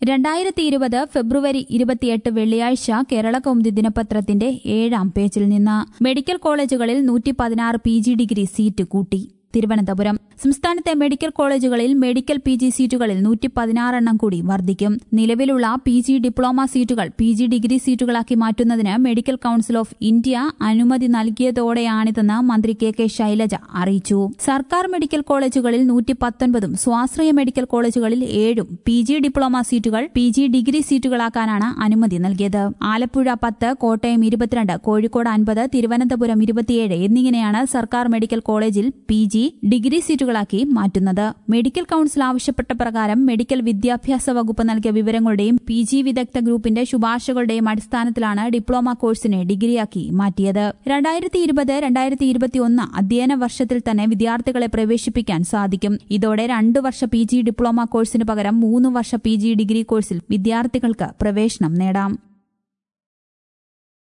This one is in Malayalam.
രണ്ടായിരത്തി ഇരുപത് ഫെബ്രുവരി ഇരുപത്തിയെട്ട് വെള്ളിയാഴ്ച കേരള കൗമുദി ദിനപത്രത്തിന്റെ ഏഴാം പേജിൽ നിന്ന് മെഡിക്കൽ കോളേജുകളിൽ നൂറ്റി പതിനാറ് പി ജി ഡിഗ്രി സീറ്റ് കൂട്ടി തിരുവനന്തപുരം സംസ്ഥാനത്തെ മെഡിക്കൽ കോളേജുകളിൽ മെഡിക്കൽ പി ജി സീറ്റുകളിൽ നൂറ്റി പതിനാറെണ്ണം കൂടി വർദ്ധിക്കും നിലവിലുള്ള P G diploma seats P G degree സീറ്റുകളാക്കി മാറ്റുന്നതിന് മെഡിക്കൽ കൌൺസിൽ ഓഫ് ഇന്ത്യ അനുമതി നൽകിയതോടെയാണിതെന്ന് മന്ത്രി കെ കെ ശൈലജ അറിയിച്ചു സർക്കാർ മെഡിക്കൽ കോളേജുകളിൽ നൂറ്റി പത്തൊൻപതും സ്വാശ്രയ മെഡിക്കൽ കോളേജുകളിൽ ഏഴും P G diploma seats P G degree സീറ്റുകളാക്കാനാണ് അനുമതി നൽകിയത് ആലപ്പുഴ പത്ത് കോട്ടയം ഇരുപത്തിരണ്ട് കോഴിക്കോട് അൻപത് തിരുവനന്തപുരം ഇരുപത്തിയേഴ് എന്നിങ്ങനെയാണ് സർക്കാർ മെഡിക്കൽ കോളേജിൽ പി ജി ഡിഗ്രി സീറ്റുകളാക്കി മാറ്റുന്നത് മെഡിക്കൽ കൌൺസിൽ ആവശ്യപ്പെട്ട പ്രകാരം മെഡിക്കൽ വിദ്യാഭ്യാസ വകുപ്പ് നൽകിയ വിവരങ്ങളുടെയും പി ജി വിദഗ്ധ ഗ്രൂപ്പിന്റെ ശുപാർശകളുടെയും അടിസ്ഥാനത്തിലാണ് ഡിപ്ലോമ കോഴ്സിനെ ഡിഗ്രിയാക്കി മാറ്റിയത് രണ്ടായിരത്തി ഇരുപത് രണ്ടായിരത്തി ഇരുപത്തിയൊന്ന് അധ്യയന വർഷത്തിൽ തന്നെ വിദ്യാർത്ഥികളെ പ്രവേശിപ്പിക്കാൻ സാധിക്കും ഇതോടെ രണ്ടു വർഷ പി ജി ഡിപ്ലോമ കോഴ്സിന് പകരം മൂന്ന് വർഷ പി ജി ഡിഗ്രി കോഴ്സിൽ വിദ്യാർത്ഥികൾക്ക് പ്രവേശനം നേടാം